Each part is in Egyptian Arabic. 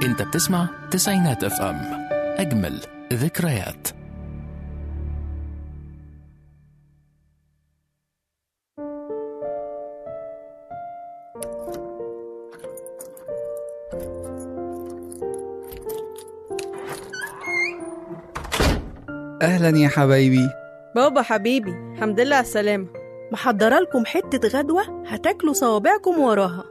انت بتسمع تسعينات اف ام اجمل ذكريات أهلا يا حبايبي بابا حبيبي الحمد لله على السلامة محضرة لكم حتة غدوة هتاكلوا صوابعكم وراها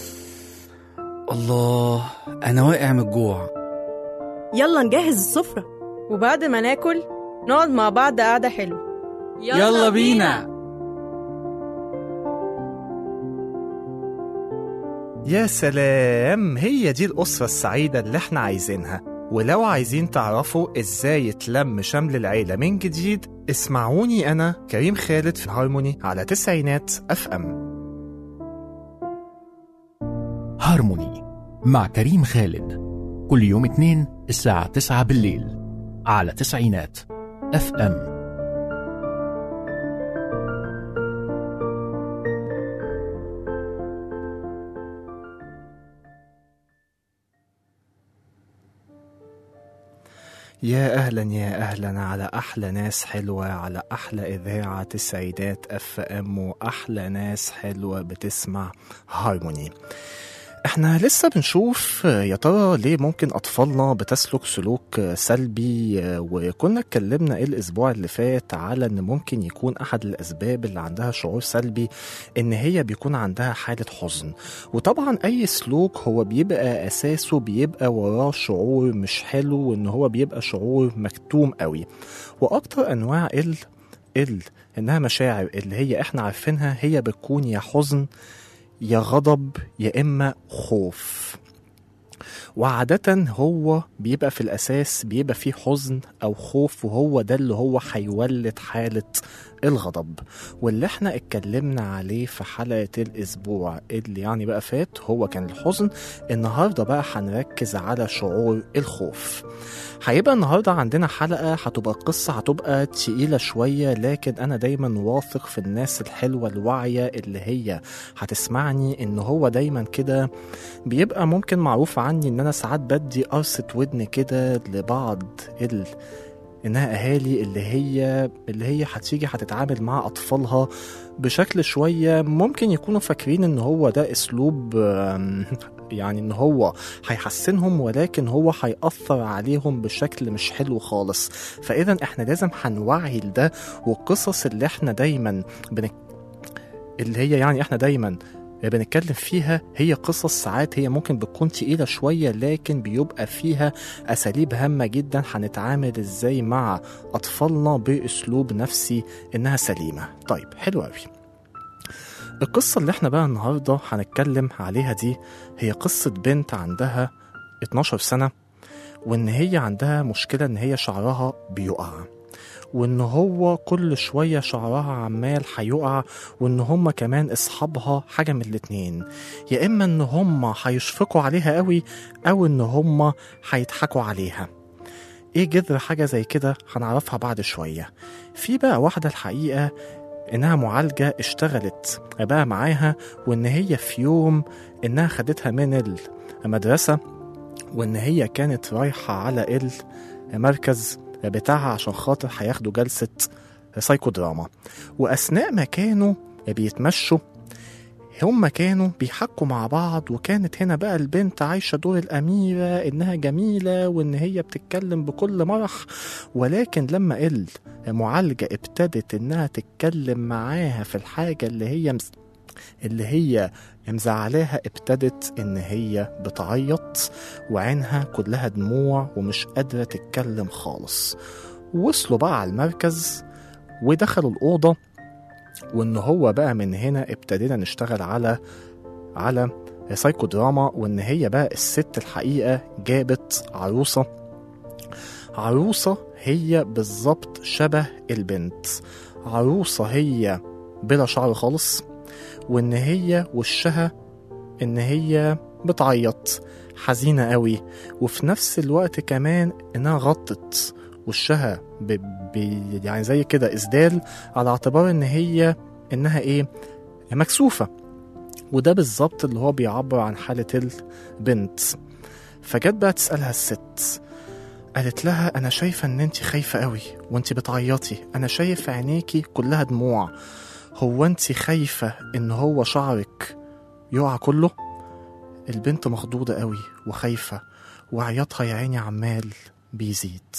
الله أنا واقع من الجوع يلا نجهز السفرة وبعد ما ناكل نقعد مع بعض قعدة حلوة يلا بينا يا سلام هي دي الأسرة السعيدة اللي احنا عايزينها ولو عايزين تعرفوا ازاي يتلم شمل العيلة من جديد اسمعوني أنا كريم خالد في هارموني على تسعينات أف أم هارموني مع كريم خالد كل يوم اثنين الساعة 9 بالليل على تسعينات اف ام يا أهلا يا أهلا على أحلى ناس حلوة على أحلى إذاعة تسعيدات أف أم وأحلى ناس حلوة بتسمع هارموني احنا لسه بنشوف يا ترى ليه ممكن اطفالنا بتسلك سلوك سلبي وكنا اتكلمنا ايه الاسبوع اللي فات على ان ممكن يكون احد الاسباب اللي عندها شعور سلبي ان هي بيكون عندها حالة حزن وطبعا اي سلوك هو بيبقى اساسه بيبقى وراه شعور مش حلو وان هو بيبقى شعور مكتوم قوي واكتر انواع ال ال انها مشاعر اللي هي احنا عارفينها هي بتكون يا حزن يا غضب يا إما خوف وعادة هو بيبقى في الأساس بيبقى فيه حزن أو خوف وهو ده اللي هو هيولد حالة الغضب واللي احنا اتكلمنا عليه في حلقة الأسبوع اللي يعني بقى فات هو كان الحزن النهاردة بقى هنركز على شعور الخوف هيبقى النهاردة عندنا حلقة هتبقى القصة هتبقى تقيلة شوية لكن أنا دايما واثق في الناس الحلوة الواعية اللي هي هتسمعني إن هو دايما كده بيبقى ممكن معروف عني إن أنا ساعات بدي قرصة ودن كده لبعض ال انها اهالي اللي هي اللي هي هتيجي هتتعامل مع اطفالها بشكل شويه ممكن يكونوا فاكرين ان هو ده اسلوب آم، يعني ان هو هيحسنهم ولكن هو هيأثر عليهم بشكل مش حلو خالص فاذا احنا لازم هنوعي لده والقصص اللي احنا دايما بنك... اللي هي يعني احنا دايما بنتكلم فيها هي قصص ساعات هي ممكن بتكون تقيلة شوية لكن بيبقى فيها أساليب هامة جدا هنتعامل ازاي مع أطفالنا بأسلوب نفسي إنها سليمة طيب حلو أوي القصة اللي احنا بقى النهاردة هنتكلم عليها دي هي قصة بنت عندها 12 سنة وإن هي عندها مشكلة إن هي شعرها بيقع وإن هو كل شوية شعرها عمال هيقع وإن هما كمان أصحابها حاجة من الاتنين يا إما إن هما هيشفقوا عليها قوي أو إن هما هيضحكوا عليها إيه جذر حاجة زي كده هنعرفها بعد شوية في بقى واحدة الحقيقة إنها معالجة اشتغلت بقى معاها وإن هي في يوم إنها خدتها من المدرسة وإن هي كانت رايحة على المركز بتاعها عشان خاطر هياخدوا جلسة سايكو دراما وأثناء ما كانوا بيتمشوا هما كانوا بيحكوا مع بعض وكانت هنا بقى البنت عايشة دور الأميرة إنها جميلة وإن هي بتتكلم بكل مرح ولكن لما المعالجة ابتدت إنها تتكلم معاها في الحاجة اللي هي مس... اللي هي مزعلاها ابتدت إن هي بتعيط وعينها كلها دموع ومش قادرة تتكلم خالص وصلوا بقى على المركز ودخلوا الأوضة وإن هو بقى من هنا ابتدينا نشتغل على على سايكو دراما وإن هي بقى الست الحقيقة جابت عروسة عروسة هي بالظبط شبه البنت عروسة هي بلا شعر خالص وإن هي وشها إن هي بتعيط حزينة قوي وفي نفس الوقت كمان إنها غطت وشها ب... ب... يعني زي كده إسدال على اعتبار إن هي إنها إيه مكسوفة وده بالظبط اللي هو بيعبر عن حالة البنت فجت بقى تسألها الست قالت لها أنا شايفة إن أنت خايفة قوي وأنت بتعيطي أنا شايف في عينيكي كلها دموع هو أنت خايفة إن هو شعرك يقع كله البنت مخضوضة قوي وخايفة وعياطها يا عيني عمال بيزيد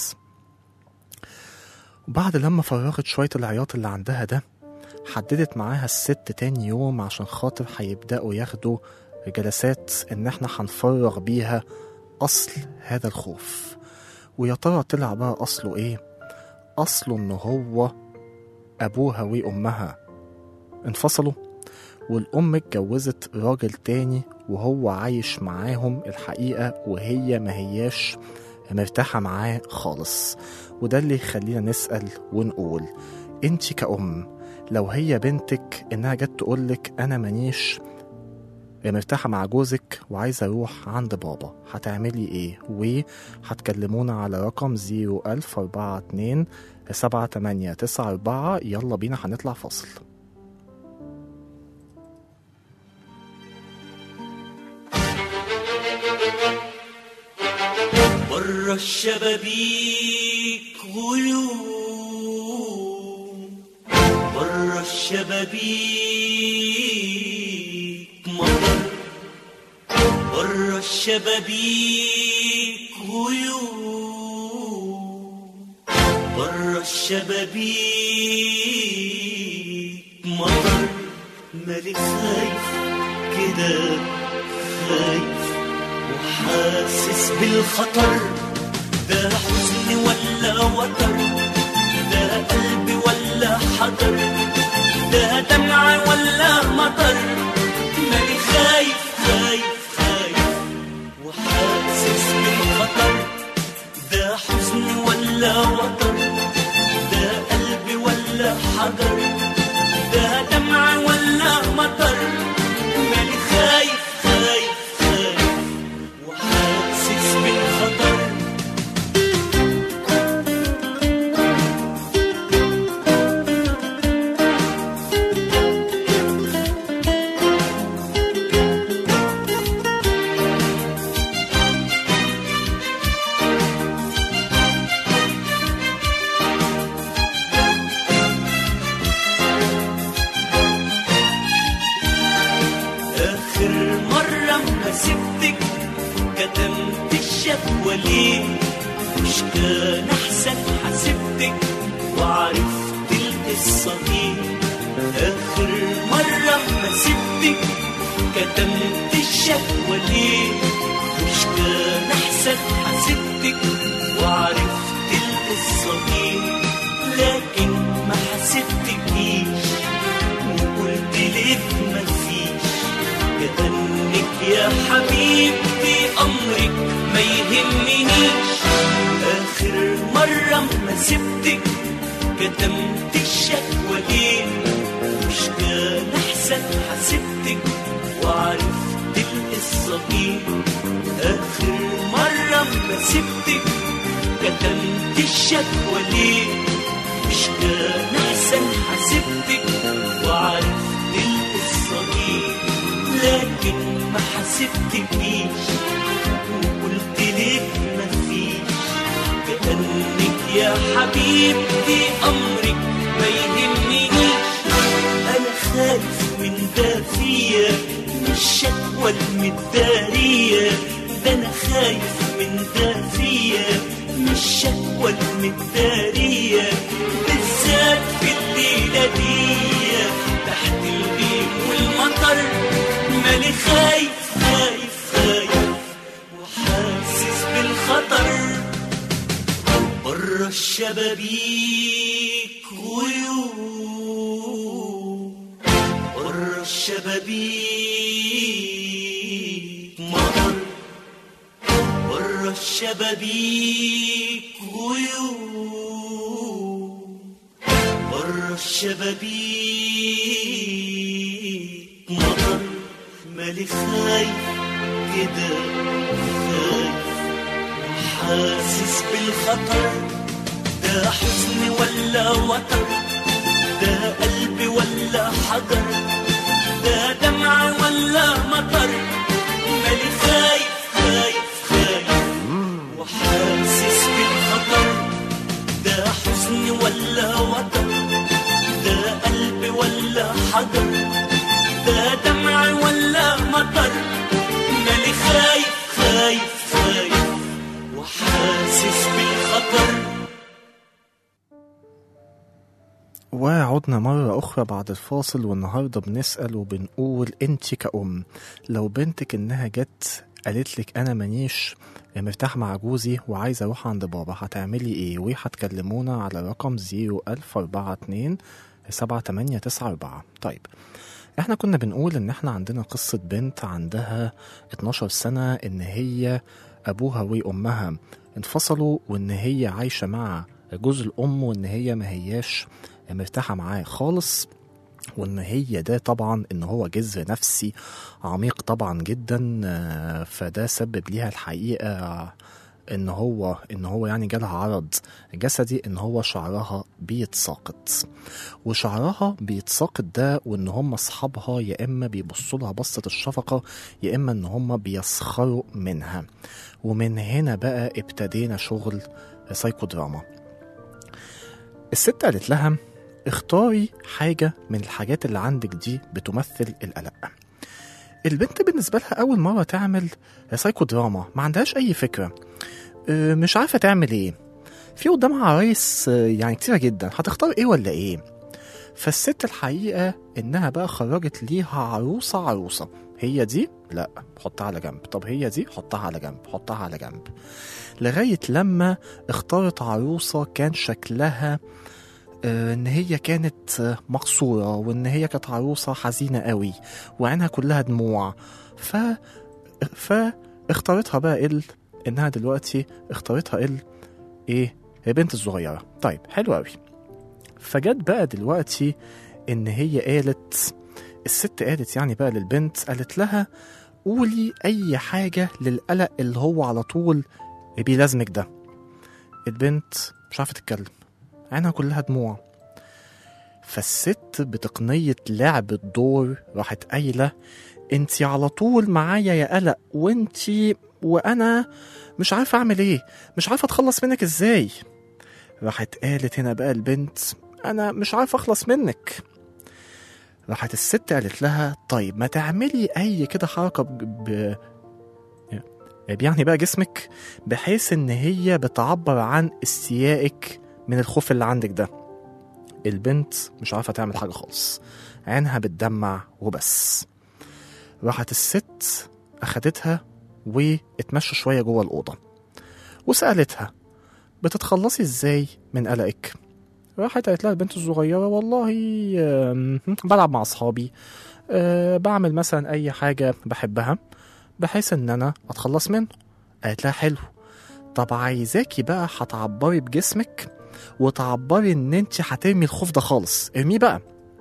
وبعد لما فرغت شوية العياط اللي عندها ده حددت معاها الست تاني يوم عشان خاطر هيبدأوا ياخدوا جلسات إن إحنا هنفرغ بيها أصل هذا الخوف ويا ترى طلع بقى أصله إيه؟ أصله إن هو أبوها وأمها انفصلوا والأم اتجوزت راجل تاني وهو عايش معاهم الحقيقة وهي ما هياش مرتاحة معاه خالص وده اللي يخلينا نسأل ونقول انت كأم لو هي بنتك انها جت تقولك انا مانيش مرتاحة مع جوزك وعايزة أروح عند بابا هتعملي إيه؟ وهتكلمونا على رقم 01042 سبعة تمانية تسعة أربعة يلا بينا هنطلع فاصل بره الشبابيك غيوم بره الشبابيك مطر بره الشبابيك غيوم بره الشبابيك مطر مالي خايف كده خايف وحاسس بالخطر ده حزن ولا وتر ده قلبي ولا حجر ده دمع ولا مطر ماني خايف خايف خايف وحاسس بالخطر ده حزن ولا وتر ده قلبي ولا حجر ده دمع ولا مطر ماني خايف خايف خايف وحاسس بالخطر آخر مرة ما سبتك كتمت الشكوى ليه مش كان أحسن حسبتك وعرفت القصة دي آخر مرة ما سبتك كتمت الشكوى ليه مش كان أحسن حسبتك وعرفت القصة دي لكن ما حسبتكيش وقلت لك مفيش كتنك يا حبيبتي أمرك ما يهمنيش آخر مرة ما سبتك كتمت الشكوى ليه مش كان أحسن حسبتك وعرفت القصة دي آخر مرة ما سبتك كتمت الشكوى ليه مش كان أحسن حسبتك وعرفت القصة دي لكن ما حسبتكيش وقلت لك مفيش كأنك يا حبيبتي أمرك ما يهمنيش أنا خايف من ده فيا من الشكوى المدارية ده أنا خايف من ده فيا من الشكوى المدارية بالذات في الليلة دي تحت البيت والمطر مالي خايف خايف خايف وحاسس بالخطر بره الشبابيك غيوم بره الشبابيك مطر بره الشبابيك غيوم بره الشبابيك مطر مالي خايف كده خايف وحاسس بالخطر ده حزن ولا وتر ده قلبي ولا حجر ده دمع ولا مطر مالي خايف خايف خايف حجر ده دمع ولا مطر مالي خايف خايف خايف وحاسس بالخطر وعدنا مرة أخرى بعد الفاصل والنهاردة بنسأل وبنقول أنت كأم لو بنتك إنها جت قالت لك أنا مانيش مرتاح مع جوزي وعايزة أروح عند بابا هتعملي إيه؟ وهتكلمونا على رقم 01042 7894 طيب احنا كنا بنقول ان احنا عندنا قصة بنت عندها 12 سنة ان هي ابوها وامها انفصلوا وان هي عايشة مع جوز الام وان هي ما هياش مرتاحة معاه خالص وان هي ده طبعا ان هو جذر نفسي عميق طبعا جدا آه، فده سبب ليها الحقيقة ان هو ان هو يعني جالها عرض جسدي ان هو شعرها بيتساقط وشعرها بيتساقط ده وان هم اصحابها يا اما بيبصوا لها بصه الشفقه يا اما ان هم بيسخروا منها ومن هنا بقى ابتدينا شغل سايكو دراما الست قالت لها اختاري حاجة من الحاجات اللي عندك دي بتمثل القلق البنت بالنسبة لها أول مرة تعمل سايكو دراما ما عندهاش أي فكرة اه، مش عارفة تعمل إيه في قدامها عرايس اه، يعني كتيرة جدا هتختار إيه ولا إيه فالست الحقيقة إنها بقى خرجت ليها عروسة عروسة هي دي لا حطها على جنب طب هي دي حطها على جنب حطها على جنب لغاية لما اختارت عروسة كان شكلها آه، ان هي كانت آه، مقصورة وان هي كانت عروسة حزينة قوي وعينها كلها دموع ف فاختارتها بقى ال انها دلوقتي اختارتها ال ايه البنت الصغيرة طيب حلو قوي فجت بقى دلوقتي ان هي قالت الست قالت يعني بقى للبنت قالت لها قولي اي حاجة للقلق اللي هو على طول بيلازمك ده البنت مش عارفة تتكلم عينها كلها دموع فالست بتقنية لعب الدور راحت قايلة انتي على طول معايا يا قلق وانتي وانا مش عارفة اعمل ايه مش عارفة اتخلص منك ازاي راحت قالت هنا بقى البنت انا مش عارفة اخلص منك راحت الست قالت لها طيب ما تعملي اي كده حركة ب... ب... يعني بقى جسمك بحيث ان هي بتعبر عن استيائك من الخوف اللي عندك ده البنت مش عارفة تعمل حاجة خالص عينها بتدمع وبس راحت الست أخدتها واتمشوا شوية جوه الأوضة وسألتها بتتخلصي ازاي من قلقك راحت قالت لها البنت الصغيرة والله آم، بلعب مع أصحابي آه، بعمل مثلا أي حاجة بحبها بحيث إن أنا أتخلص منه قالت لها حلو طب عايزاكي بقى هتعبري بجسمك وتعبري ان انت هترمي الخوف ده خالص ارميه بقى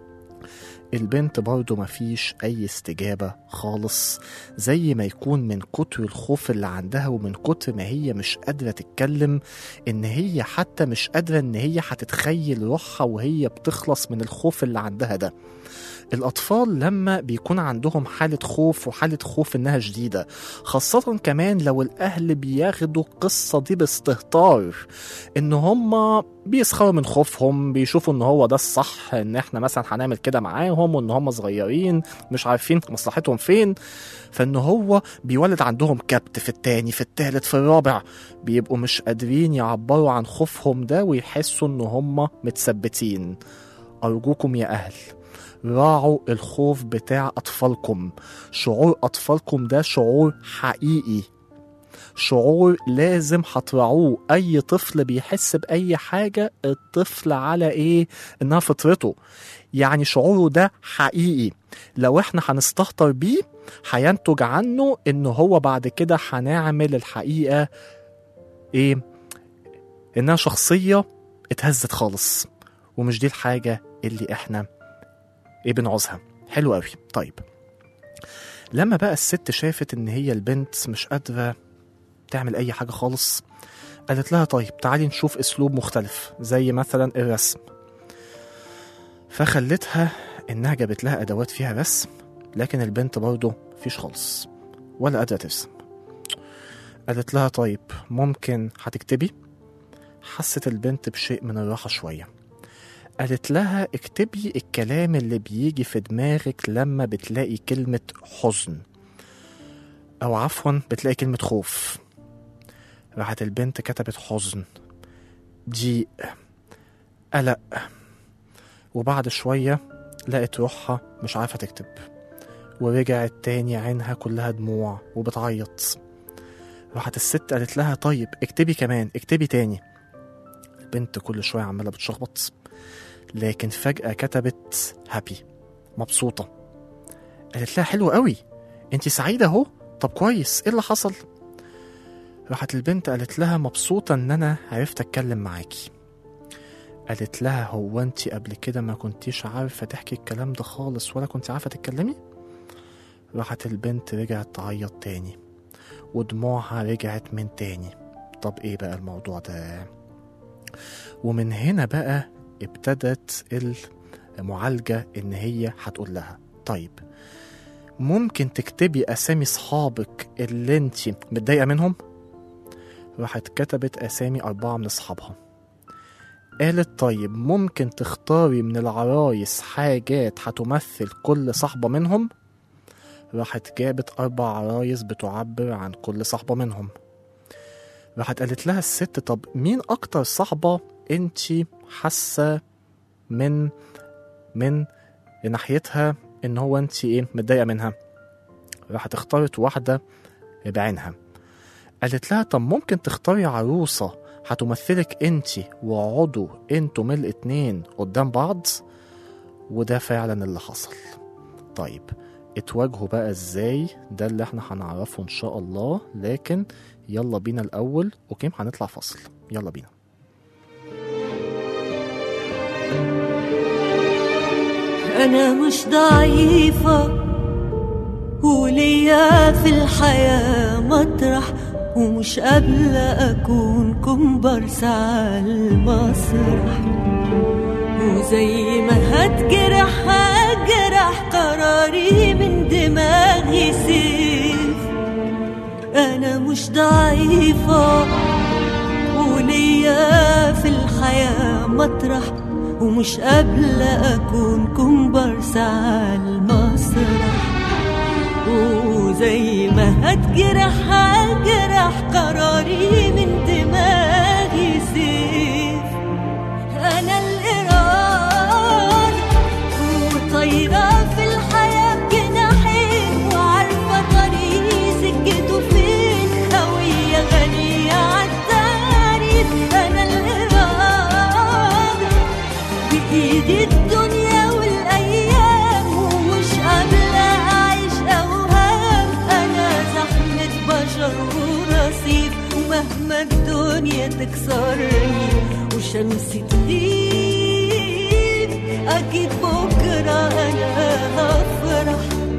البنت برضو مفيش أي استجابة خالص زي ما يكون من كتر الخوف اللي عندها ومن كتر ما هي مش قادرة تتكلم إن هي حتى مش قادرة إن هي هتتخيل روحها وهي بتخلص من الخوف اللي عندها ده الأطفال لما بيكون عندهم حالة خوف وحالة خوف إنها شديدة خاصة كمان لو الأهل بياخدوا القصة دي باستهتار إن هما بيسخروا من خوفهم بيشوفوا إن هو ده الصح إن إحنا مثلا هنعمل كده معاهم وإن هما صغيرين مش عارفين مصلحتهم فين فإن هو بيولد عندهم كبت في التاني في التالت في الرابع بيبقوا مش قادرين يعبروا عن خوفهم ده ويحسوا إن هما متثبتين أرجوكم يا أهل راعوا الخوف بتاع أطفالكم شعور أطفالكم ده شعور حقيقي شعور لازم هتراعوه أي طفل بيحس بأي حاجة الطفل على إيه إنها فطرته يعني شعوره ده حقيقي لو إحنا هنستهتر بيه هينتج عنه إن هو بعد كده هنعمل الحقيقة إيه إنها شخصية اتهزت خالص ومش دي الحاجة اللي إحنا ايه بنعوزها حلو قوي طيب لما بقى الست شافت ان هي البنت مش قادره تعمل اي حاجه خالص قالت لها طيب تعالي نشوف اسلوب مختلف زي مثلا الرسم فخلتها انها جابت لها ادوات فيها رسم لكن البنت برضه مفيش خالص ولا قادره ترسم قالت لها طيب ممكن هتكتبي حست البنت بشيء من الراحه شويه قالت لها اكتبي الكلام اللي بيجي في دماغك لما بتلاقي كلمة حزن أو عفوا بتلاقي كلمة خوف راحت البنت كتبت حزن ضيق قلق وبعد شوية لقت روحها مش عارفة تكتب ورجعت تاني عينها كلها دموع وبتعيط راحت الست قالت لها طيب اكتبي كمان اكتبي تاني البنت كل شوية عمالة بتشخبط لكن فجأة كتبت هابي مبسوطة قالت لها حلو قوي انت سعيدة اهو طب كويس ايه اللي حصل راحت البنت قالت لها مبسوطة ان انا عرفت اتكلم معاكي قالت لها هو انت قبل كده ما كنتيش عارفة تحكي الكلام ده خالص ولا كنت عارفة تتكلمي راحت البنت رجعت تعيط تاني ودموعها رجعت من تاني طب ايه بقى الموضوع ده ومن هنا بقى ابتدت المعالجة ان هي هتقول لها طيب ممكن تكتبي اسامي صحابك اللي انت متضايقة منهم راحت كتبت اسامي اربعة من اصحابها قالت طيب ممكن تختاري من العرايس حاجات هتمثل كل صحبة منهم راحت جابت أربع عرايس بتعبر عن كل صحبة منهم راحت قالت لها الست طب مين أكتر صحبة انتي حاسة من من ناحيتها ان هو انتي ايه متضايقة منها راحت اختارت واحدة بعينها قالت لها طب ممكن تختاري عروسة هتمثلك انتي واقعدوا انتوا من الاتنين قدام بعض وده فعلا اللي حصل طيب اتواجهوا بقى ازاي ده اللي احنا هنعرفه ان شاء الله لكن يلا بينا الاول اوكي هنطلع فاصل يلا بينا أنا مش ضعيفة وليا في الحياة مطرح ومش قابلة أكون كومبارس على المسرح وزي ما هتجرح هجرح قراري من دماغي سيف أنا مش ضعيفة وليا في الحياة مطرح ومش قابلة أكون كومبارس على المسرح وزي ما هتجرح هجرح قراري من دماغي سيف أنا الإرادة وطايرة في الحياة بجناحين وعارفة طريقي سكته فين هوية غنية عالتعريف أنا الإرادة بإيدي الدنيا والأيام ومش قابلة أعيش أوهام أنا زحمة بشر ورصيف ومهما الدنيا تكسرني وشمسي تغيب أكيد بكرة أنا هفرح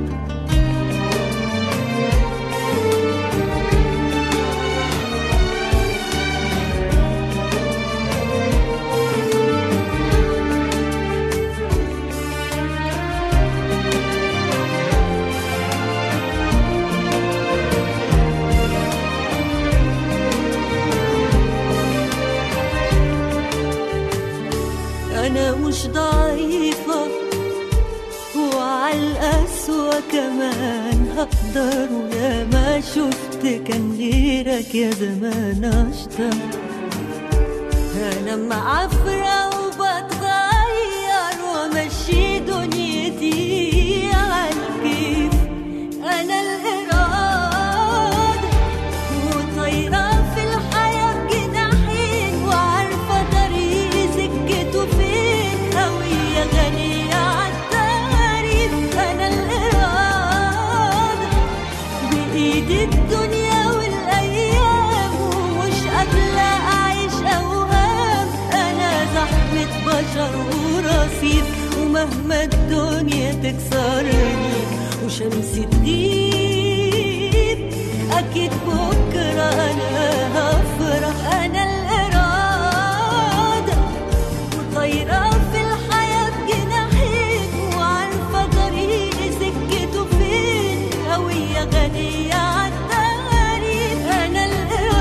أنا مش ضعيفة وعلى القسوة كمان هقدر ويا ما شفت كان غيرك يا زمان أشطر أنا معفرة وبتغير وأمشي دنيتي عالكيف أنا الإرادة وطايرة في الحياة بجناحين وعارفة طريقي سكته فين هوية غنية عالتعريف أنا الإرادة بإيدي الدنيا والأيام ومش قابلة أعيش أوهام أنا زحمة بشر ورصيف ومهما الدنيا تكسرني وشمسي تغيب أكيد بكرة أنا هفرح أنا الإرادة وطايرة في الحياة بجناحين وعارفة طريقي سكته فين هوية غنية عالتعريف أنا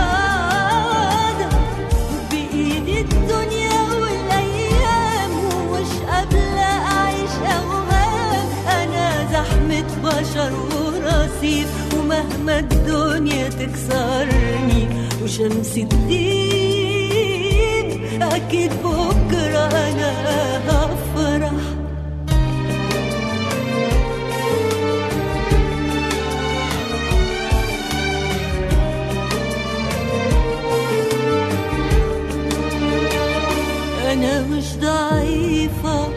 الإرادة بإيدي الدنيا والأيام بشر ورصيف ومهما الدنيا تكسرني وشمس تغيب أكيد بكرة أنا هفرح أنا مش ضعيفة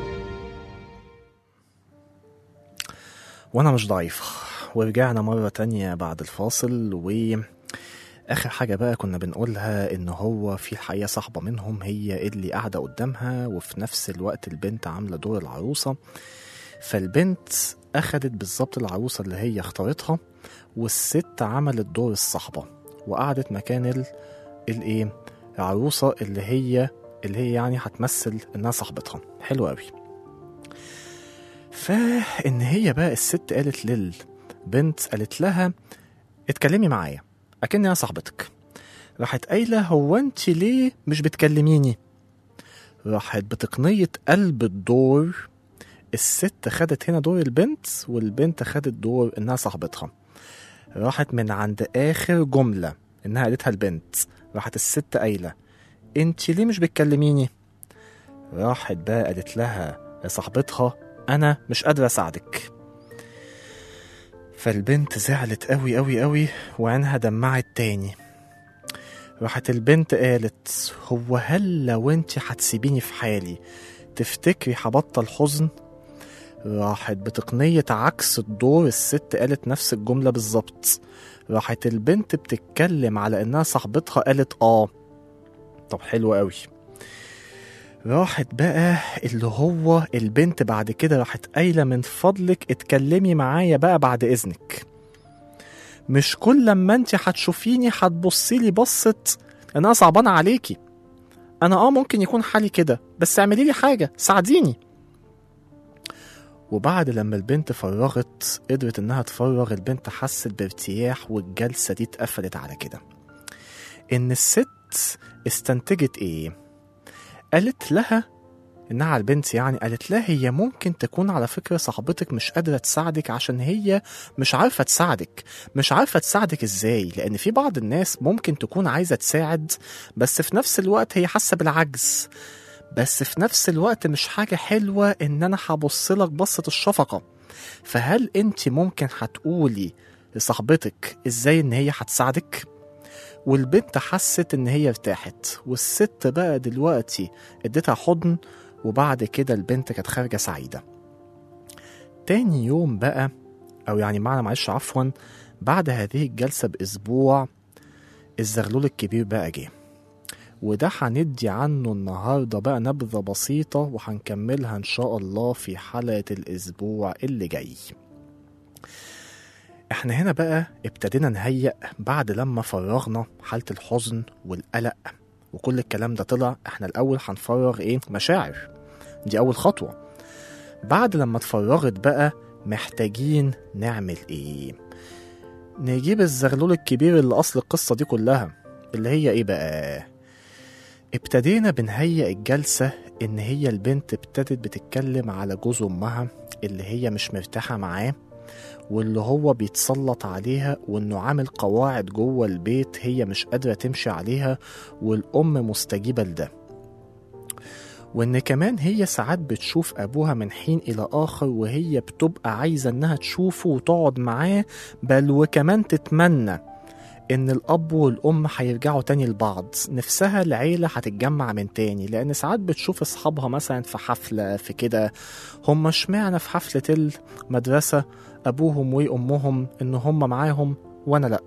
وانا مش ضعيفة ورجعنا مرة تانية بعد الفاصل و آخر حاجة بقى كنا بنقولها إن هو في الحقيقة صاحبة منهم هي اللي قاعدة قدامها وفي نفس الوقت البنت عاملة دور العروسة فالبنت أخدت بالظبط العروسة اللي هي اختارتها والست عملت دور الصاحبة وقعدت مكان ال الإيه العروسة اللي هي اللي هي يعني هتمثل إنها صاحبتها حلو أوي فإن هي بقى الست قالت للبنت قالت لها اتكلمي معايا أكني أنا صاحبتك راحت قايلة هو أنت ليه مش بتكلميني راحت بتقنية قلب الدور الست خدت هنا دور البنت والبنت خدت دور إنها صاحبتها راحت من عند آخر جملة إنها قالتها البنت راحت الست قايلة أنت ليه مش بتكلميني راحت بقى قالت لها صاحبتها أنا مش قادرة أساعدك فالبنت زعلت قوي قوي قوي وعينها دمعت تاني راحت البنت قالت هو هل لو انت هتسيبيني في حالي تفتكري هبطل حزن راحت بتقنية عكس الدور الست قالت نفس الجملة بالظبط راحت البنت بتتكلم على انها صاحبتها قالت اه طب حلو قوي راحت بقى اللي هو البنت بعد كده راحت قايله من فضلك اتكلمي معايا بقى بعد اذنك مش كل لما انت هتشوفيني هتبصي لي بصه انا صعبانه عليكي انا اه ممكن يكون حالي كده بس اعملي لي حاجه ساعديني وبعد لما البنت فرغت قدرت انها تفرغ البنت حست بارتياح والجلسه دي اتقفلت على كده ان الست استنتجت ايه قالت لها انها على البنت يعني قالت لها هي ممكن تكون على فكره صاحبتك مش قادره تساعدك عشان هي مش عارفه تساعدك مش عارفه تساعدك ازاي لان في بعض الناس ممكن تكون عايزه تساعد بس في نفس الوقت هي حاسه بالعجز بس في نفس الوقت مش حاجه حلوه ان انا هبص لك بصه الشفقه فهل انت ممكن هتقولي لصاحبتك ازاي ان هي هتساعدك والبنت حست ان هي ارتاحت والست بقى دلوقتي اديتها حضن وبعد كده البنت كانت خارجة سعيدة تاني يوم بقى او يعني معنى معلش عفوا بعد هذه الجلسة بأسبوع الزغلول الكبير بقى جه وده هندي عنه النهاردة بقى نبذة بسيطة وهنكملها إن شاء الله في حلقة الأسبوع اللي جاي احنا هنا بقى ابتدينا نهيأ بعد لما فرغنا حالة الحزن والقلق وكل الكلام ده طلع احنا الأول هنفرغ ايه مشاعر دي أول خطوة بعد لما اتفرغت بقى محتاجين نعمل ايه نجيب الزغلول الكبير اللي أصل القصة دي كلها اللي هي ايه بقى ابتدينا بنهيئ الجلسة إن هي البنت ابتدت بتتكلم على جوز أمها اللي هي مش مرتاحة معاه واللي هو بيتسلط عليها وإنه عامل قواعد جوه البيت هي مش قادرة تمشي عليها والأم مستجيبة لده وإن كمان هي ساعات بتشوف أبوها من حين إلى آخر وهي بتبقى عايزة إنها تشوفه وتقعد معاه بل وكمان تتمنى إن الأب والأم هيرجعوا تاني لبعض نفسها العيلة هتتجمع من تاني لأن ساعات بتشوف أصحابها مثلا في حفلة في كده هم اشمعنى في حفلة المدرسة أبوهم وأمهم إن هم معاهم وأنا لأ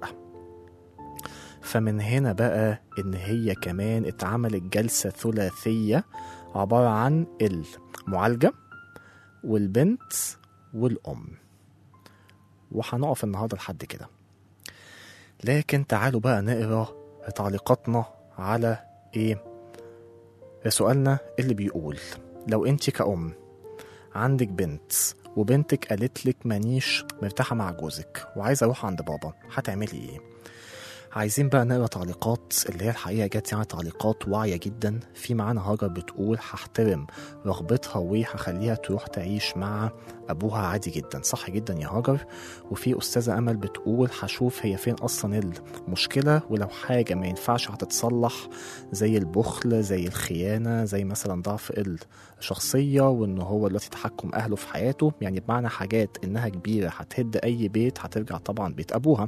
فمن هنا بقى إن هي كمان اتعملت جلسة ثلاثية عبارة عن المعالجة والبنت والأم وهنقف النهاردة لحد كده لكن تعالوا بقى نقرا تعليقاتنا على ايه سؤالنا اللي بيقول لو انت كأم عندك بنت وبنتك قالت لك مانيش مرتاحة مع جوزك وعايزة اروح عند بابا هتعملي ايه عايزين بقى نقرا تعليقات اللي هي الحقيقه جت يعني تعليقات واعيه جدا في معانا هاجر بتقول هحترم رغبتها وهخليها تروح تعيش مع ابوها عادي جدا صح جدا يا هاجر وفي استاذه امل بتقول هشوف هي فين اصلا المشكله ولو حاجه ما ينفعش هتتصلح زي البخل زي الخيانه زي مثلا ضعف الشخصيه وان هو دلوقتي تحكم اهله في حياته يعني بمعنى حاجات انها كبيره هتهد اي بيت هترجع طبعا بيت ابوها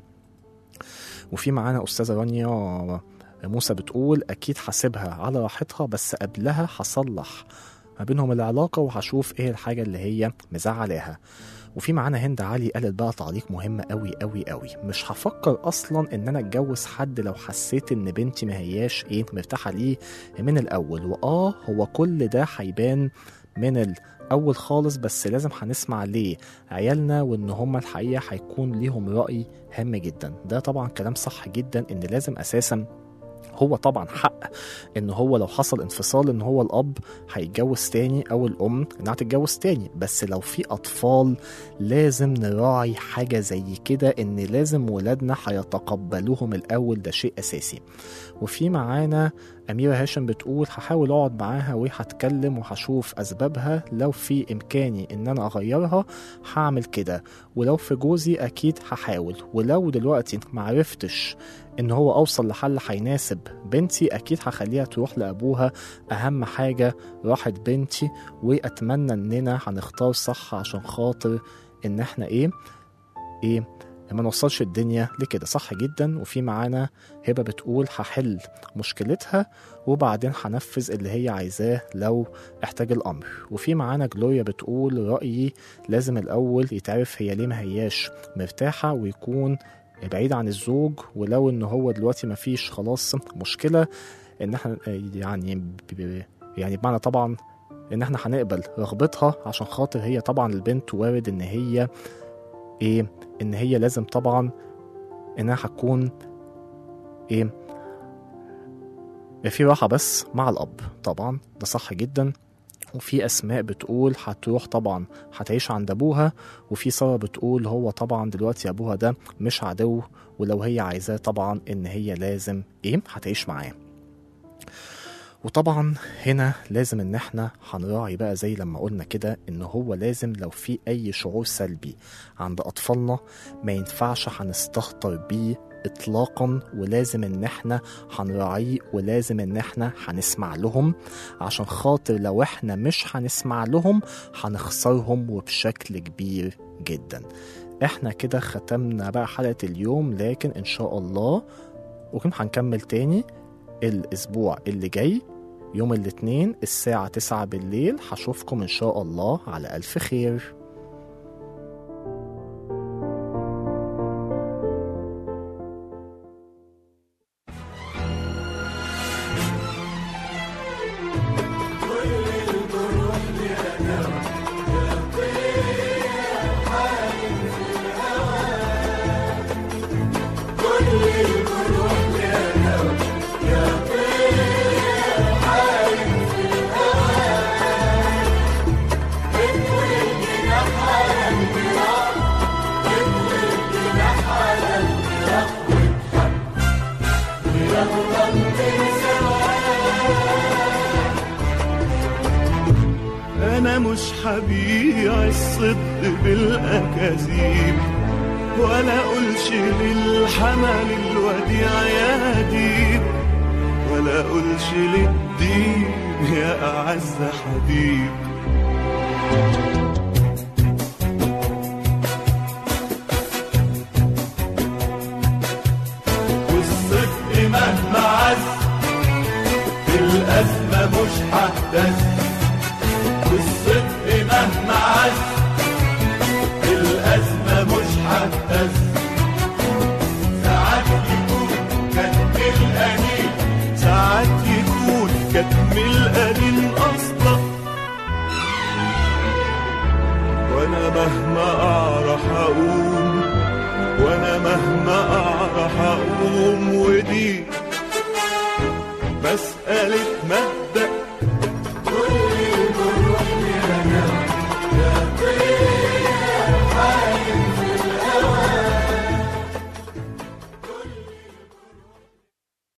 وفي معانا استاذه رانيا موسى بتقول اكيد هسيبها على راحتها بس قبلها هصلح ما بينهم العلاقه وهشوف ايه الحاجه اللي هي مزعلاها وفي معانا هند علي قالت بقى تعليق مهم قوي قوي قوي مش هفكر اصلا ان انا اتجوز حد لو حسيت ان بنتي ما هياش ايه مرتاحه ليه من الاول واه هو كل ده هيبان من الاول خالص بس لازم هنسمع ليه عيالنا وان هم الحقيقه هيكون ليهم راي هام جدا ده طبعا كلام صح جدا ان لازم اساسا هو طبعا حق ان هو لو حصل انفصال ان هو الاب هيتجوز تاني او الام انها تتجوز تاني بس لو في اطفال لازم نراعي حاجه زي كده ان لازم ولادنا هيتقبلوهم الاول ده شيء اساسي وفي معانا أميرة هاشم بتقول هحاول أقعد معاها وهتكلم وهشوف أسبابها لو في إمكاني إن أنا أغيرها هعمل كده ولو في جوزي أكيد هحاول ولو دلوقتي معرفتش إن هو أوصل لحل هيناسب بنتي أكيد هخليها تروح لأبوها أهم حاجة راحة بنتي وأتمنى إننا هنختار صح عشان خاطر إن إحنا إيه إيه ما نوصلش الدنيا لكده صح جدا وفي معانا هبه بتقول هحل مشكلتها وبعدين هنفذ اللي هي عايزاه لو احتاج الامر وفي معانا جلوريا بتقول رايي لازم الاول يتعرف هي ليه ما هياش مرتاحه ويكون بعيد عن الزوج ولو ان هو دلوقتي ما فيش خلاص مشكله ان احنا يعني يعني بمعنى طبعا ان احنا هنقبل رغبتها عشان خاطر هي طبعا البنت وارد ان هي ايه ان هي لازم طبعا انها هتكون ايه في راحة بس مع الأب طبعا ده صح جدا وفي أسماء بتقول هتروح طبعا هتعيش عند أبوها وفي سارة بتقول هو طبعا دلوقتي أبوها ده مش عدو ولو هي عايزاه طبعا إن هي لازم إيه هتعيش معاه وطبعا هنا لازم ان احنا هنراعي بقى زي لما قلنا كده ان هو لازم لو في اي شعور سلبي عند اطفالنا ما ينفعش هنستهتر بيه اطلاقا ولازم ان احنا هنراعيه ولازم ان احنا هنسمع لهم عشان خاطر لو احنا مش هنسمع لهم هنخسرهم وبشكل كبير جدا احنا كده ختمنا بقى حلقة اليوم لكن ان شاء الله وكم هنكمل تاني الاسبوع اللي جاي يوم الاثنين الساعة 9 بالليل هشوفكم إن شاء الله على ألف خير أنا مش هبيع الصدق بالأكاذيب ولا أقولش للحمل الوديع يا ديب ولا أقولش للدين يا أعز حبيب والصدق مهما عز في الأزمة مش ههتز والصدق مهما عز الأزمة مش هتهز ساعات يكون كتم القليل ساعات يكون كتم القليل أصلا وأنا مهما أعرف أقوم وأنا مهما أعرف أقوم ودي بس